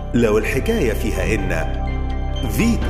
لو الحكاية فيها إن فيتو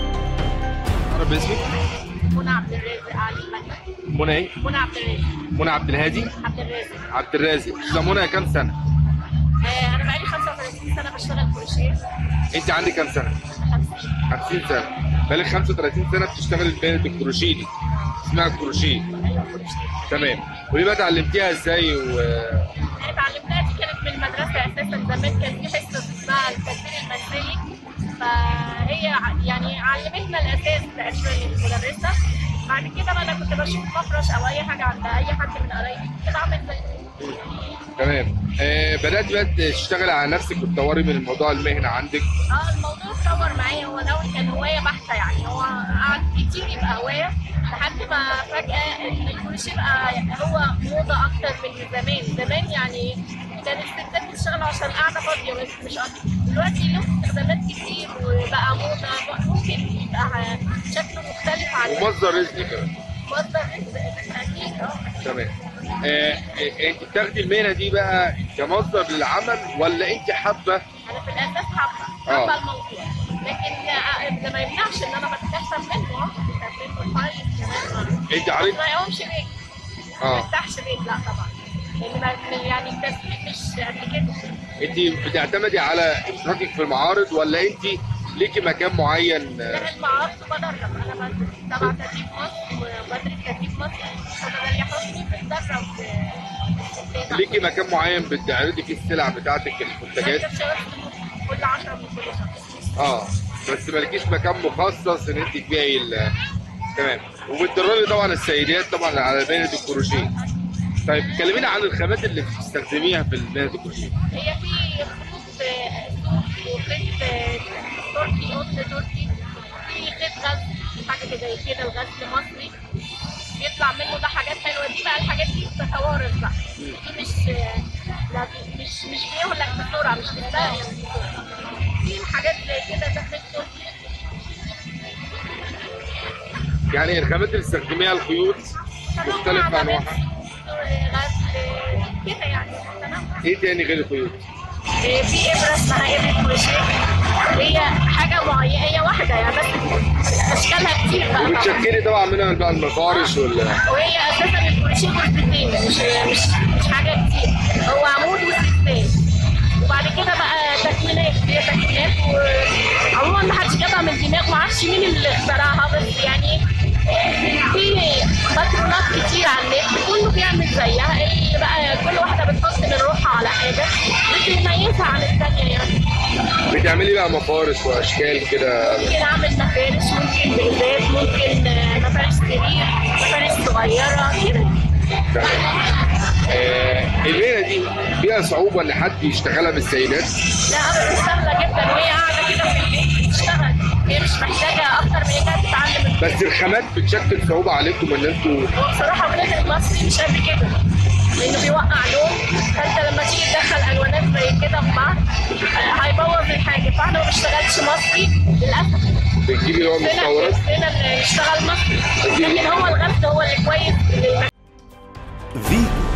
عرب اسمك منى عبد الرازق علي مكة منى ايه؟ منى عبد الرازق منى عبد الهادي عبد الرازق عبد الرازق استاذه منى كام سنه؟ آه انا بقالي 35 سنه بشتغل كروشيه انت عندك كام سنه؟ 50 50 سنه بقالك 35 سنه بتشتغل مهنه الكروشيه دي اسمها الكروشيه ايوه كروشيه تمام ودي بقى اتعلمتيها ازاي و انا اتعلمتها دي كانت من المدرسه اساسا زمان كان في حصه اسمها التدبير المنزلي فهي ع- يعني علمتنا الاساس تقريبا المدرسه بعد كده بقى انا كنت بشوف مفرش او اي حاجه عند اي حد من قرايبي كده اعمل زي تمام آه بدات بقى تشتغل على نفسك وتطوري من الموضوع المهنه عندك اه الموضوع اتطور معايا هو الاول كان هوايه بحته يعني هو قعد كتير يبقى هوايه لحد ما فجاه الكروشيه بقى هو موضه اكتر من زمان زمان يعني كان الستات بتشتغل عشان قاعده فاضيه بس مش اكتر دلوقتي له استخدامات كتير وبقى موضه ممكن يبقى شكله مختلف عن ومصدر رزق كمان مصدر رزق اكيد اه تمام آه آه، انت بتاخدي المهنه دي بقى كمصدر للعمل ولا انت حابه انا في الاساس حابه آه. حابه الموضوع لكن آه، ده ما يمنعش ان انا بتكسب منه اه بتكسب منه كويس كمان انت عارف ما يقومش بيت ما اه يفتحش بيت لا طبعا لان ما- يعني التسويق مش قد كده انت بتعتمدي على اشتراكك في المعارض ولا انت ليكي مكان معين آه، ده المعارض بدرب انا بدرب تبع تدريب مصر وبدرب تدريب مصر فبدل يحطني بتدرب في ليكي مكان معين بتعرضي فيه السلع بتاعتك المنتجات مركز شباب كل 10 من كل شهر اه بس مالكيش مكان مخصص ان انت تبيعي ال- تمام وبتدربي طبعا السيدات طبعا على مهنه الكروشيه طيب كلمينا عن الخامات اللي بتستخدميها في مهنه الكروشيه هي في خطوط آه، سوق وخيط آه، تركي قطن تركي في خيط غزل حاجه زي كده الغزل مصري بيطلع منه ده حاجات حلوه دي بقى الحاجات دي بتتوارث بقى دي مش آه، لا دي مش مش بيهلك بسرعه مش بيستهلك بسرعه في حاجات زي كده ده خيط تركي يعني الخامات اللي بتستخدميها الخيوط مختلفه انواعها غزل كده يعني تمام ايه تاني غير الخيوط في ابره اسمها ابره كروشيه هي حاجه معينه هي واحده يعني بس اشكالها كتير بقى طبعا وبتشكلي طبعا منها بقى المفارش وال وهي اساسا الكروشيه جزئين مش مش مش حاجه كتير هو عمود وسلسال وبعد كده بقى تكميلات هي تكميلات وعموما ما حدش جابها من دماغه ما اعرفش مين اللي اخترعها بس يعني في باترونات كتير على النت كله بيعمل زيها اللي بقى كل واحده بتحط من روحها على حاجه بتميزها عن الثانيه يعني بتعملي بقى مفارش واشكال كده ممكن اعمل مفارش ممكن بيزات ممكن آه، مفارش سرير مفارش صغيره كده تمام آه المهنه دي فيها صعوبه ان حد يشتغلها من السيدات لا ابدا سهله جدا وهي قاعده كده في البيت بتشتغل هي مش محتاجه اكتر من انها تتعلم بس الخامات بتشكل صعوبه عليكم ان انتوا هو بصراحه ولاد المصري مش قد كده لانه بيوقع لون فانت لما تيجي تدخل الوانات زي كده في بعض آه، هيبوظ الحاجه فاحنا ما بنشتغلش مصري للاسف بتجيبي اللي هو هنا مستورد هنا اللي يشتغل مصري لكن هو الغزل هو اللي كويس للمكان فيتو